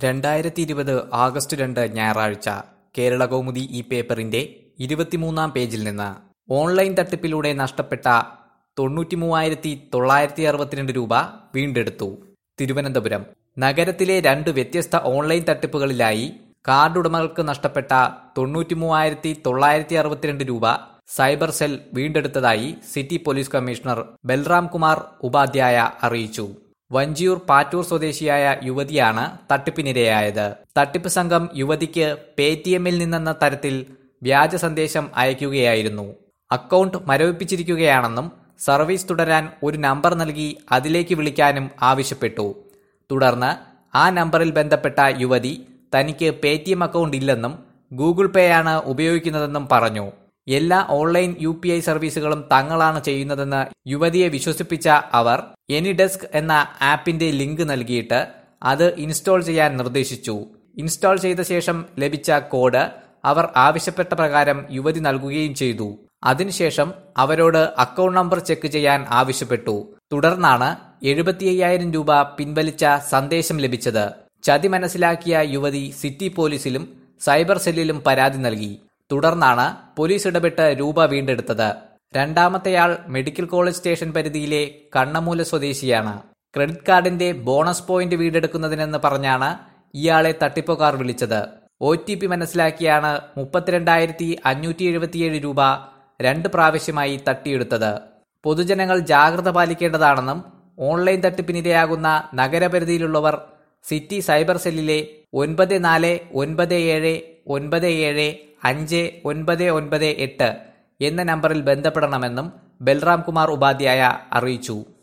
രണ്ടായിരത്തി ഇരുപത് ആഗസ്റ്റ് രണ്ട് ഞായറാഴ്ച കേരള കൗമുദി ഈ പേപ്പറിന്റെ ഇരുപത്തിമൂന്നാം പേജിൽ നിന്ന് ഓൺലൈൻ തട്ടിപ്പിലൂടെ നഷ്ടപ്പെട്ട തൊണ്ണൂറ്റി മൂവായിരത്തി തൊള്ളായിരത്തി അറുപത്തിരണ്ട് രൂപ വീണ്ടെടുത്തു തിരുവനന്തപുരം നഗരത്തിലെ രണ്ട് വ്യത്യസ്ത ഓൺലൈൻ തട്ടിപ്പുകളിലായി കാർഡ് ഉടമകൾക്ക് നഷ്ടപ്പെട്ട തൊണ്ണൂറ്റി മൂവായിരത്തി തൊള്ളായിരത്തി അറുപത്തിരണ്ട് രൂപ സൈബർ സെൽ വീണ്ടെടുത്തതായി city police commissioner Balram Kumar Upadhyay അറിയിച്ചു വഞ്ചിയൂർ പാറ്റൂർ സ്വദേശിയായ യുവതിയാണ് തട്ടിപ്പിനിരയായത് തട്ടിപ്പ് സംഘം യുവതിക്ക് പേടിഎമ്മിൽ നിന്നെന്ന തരത്തിൽ വ്യാജ സന്ദേശം അയക്കുകയായിരുന്നു അക്കൗണ്ട് മരവിപ്പിച്ചിരിക്കുകയാണെന്നും സർവീസ് തുടരാൻ ഒരു നമ്പർ നൽകി അതിലേക്ക് വിളിക്കാനും ആവശ്യപ്പെട്ടു തുടർന്ന് ആ നമ്പറിൽ ബന്ധപ്പെട്ട യുവതി തനിക്ക് പേടിഎം അക്കൗണ്ട് ഇല്ലെന്നും ഗൂഗിൾ പേ ആണ് ഉപയോഗിക്കുന്നതെന്നും പറഞ്ഞു എല്ലാ ഓൺലൈൻ യു പി ഐ സർവീസുകളും തങ്ങളാണ് ചെയ്യുന്നതെന്ന് യുവതിയെ വിശ്വസിപ്പിച്ച അവർ എനിഡെസ്ക് എന്ന ആപ്പിന്റെ ലിങ്ക് നൽകിയിട്ട് അത് ഇൻസ്റ്റാൾ ചെയ്യാൻ നിർദ്ദേശിച്ചു ഇൻസ്റ്റാൾ ചെയ്ത ശേഷം ലഭിച്ച കോഡ് അവർ ആവശ്യപ്പെട്ട പ്രകാരം യുവതി നൽകുകയും ചെയ്തു അതിനുശേഷം അവരോട് അക്കൗണ്ട് നമ്പർ ചെക്ക് ചെയ്യാൻ ആവശ്യപ്പെട്ടു തുടർന്നാണ് എഴുപത്തി അയ്യായിരം രൂപ പിൻവലിച്ച സന്ദേശം ലഭിച്ചത് ചതി മനസ്സിലാക്കിയ യുവതി സിറ്റി പോലീസിലും സൈബർ സെല്ലിലും പരാതി നൽകി തുടർന്നാണ് പോലീസ് ഇടപെട്ട് രൂപ വീണ്ടെടുത്തത് രണ്ടാമത്തെയാൾ മെഡിക്കൽ കോളേജ് സ്റ്റേഷൻ പരിധിയിലെ കണ്ണമൂല സ്വദേശിയാണ് ക്രെഡിറ്റ് കാർഡിന്റെ ബോണസ് പോയിന്റ് വീണ്ടെടുക്കുന്നതിനെന്ന് പറഞ്ഞാണ് ഇയാളെ തട്ടിപ്പുകാർ വിളിച്ചത് ഒ ടി പി മനസ്സിലാക്കിയാണ് മുപ്പത്തിരണ്ടായിരത്തി അഞ്ഞൂറ്റി എഴുപത്തിയേഴ് രൂപ രണ്ട് പ്രാവശ്യമായി തട്ടിയെടുത്തത് പൊതുജനങ്ങൾ ജാഗ്രത പാലിക്കേണ്ടതാണെന്നും ഓൺലൈൻ തട്ടിപ്പിനിരയാകുന്ന നഗരപരിധിയിലുള്ളവർ സിറ്റി സൈബർ സെല്ലിലെ ഒൻപത് നാല് ഒൻപത് ഏഴ് ഒൻപത് ഏഴ് അഞ്ച് ഒൻപത് ഒൻപത് എട്ട് എന്ന നമ്പറിൽ ബന്ധപ്പെടണമെന്നും ബൽറാം കുമാർ ഉപാധ്യായ അറിയിച്ചു